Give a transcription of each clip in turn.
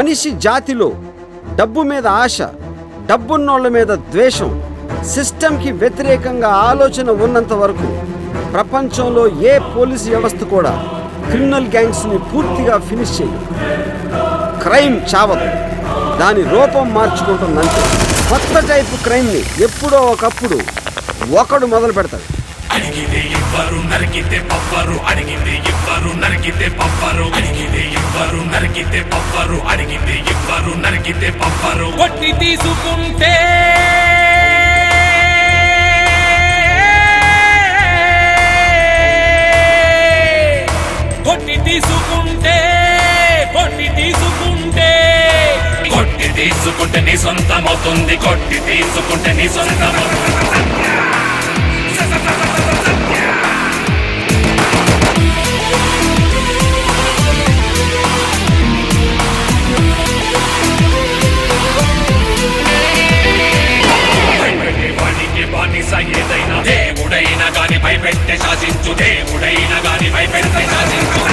మనిషి జాతిలో డబ్బు మీద ఆశ డబ్బున్నోళ్ళ మీద ద్వేషం సిస్టంకి వ్యతిరేకంగా ఆలోచన ఉన్నంత వరకు ప్రపంచంలో ఏ పోలీసు వ్యవస్థ కూడా క్రిమినల్ గ్యాంగ్స్ని పూర్తిగా ఫినిష్ చేయదు క్రైమ్ చావదు దాని రూపం మార్చుకుంటుందంటే కొత్త టైపు క్రైమ్ని ఎప్పుడో ఒకప్పుడు ఒకడు మొదలు పెడతాడు అడిగితే ఇవ్వరు నరికితే పవ్వరు అడిగితే ఇవ్వరు నరికితే పవ్వరు అడిగితే ఇవ్వరు నరికితే పవ్వరు అడిగితే ఇవ్వరు నరికితే పవ్వరు కొట్టి తీసుకుంటే కొట్టి తీసుకుంటే కొట్టి తీసుకుంటే కొట్టి తీసుకుంటే నీ సొంతమవుతుంది కొట్టి తీసుకుంటే నీ సొంతమవుతుంది భయపెట్టే వాడికి బానిస ఏదైనా దేవుడైనా గాని భయపెట్టే శాసించు దేవుడైనా గాని భయపెట్టే శాసించు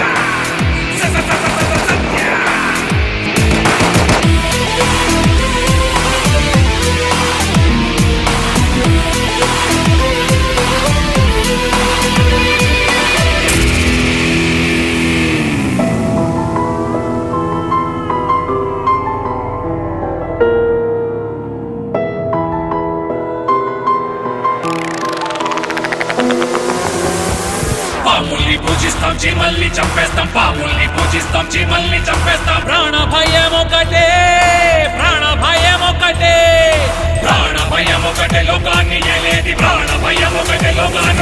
పాముల్ని పూజిస్తాం చీమల్ని చంపేస్తాం పాముల్ని పూజిస్తాం చీమల్ని చంపేస్తాం ప్రాణ భయం ఒకటే ప్రాణ భయం ఒకటే ప్రాణ భయం ఒకటే లోకాన్ని ఏలేది ప్రాణ భయం ఒకటే లోకాన్ని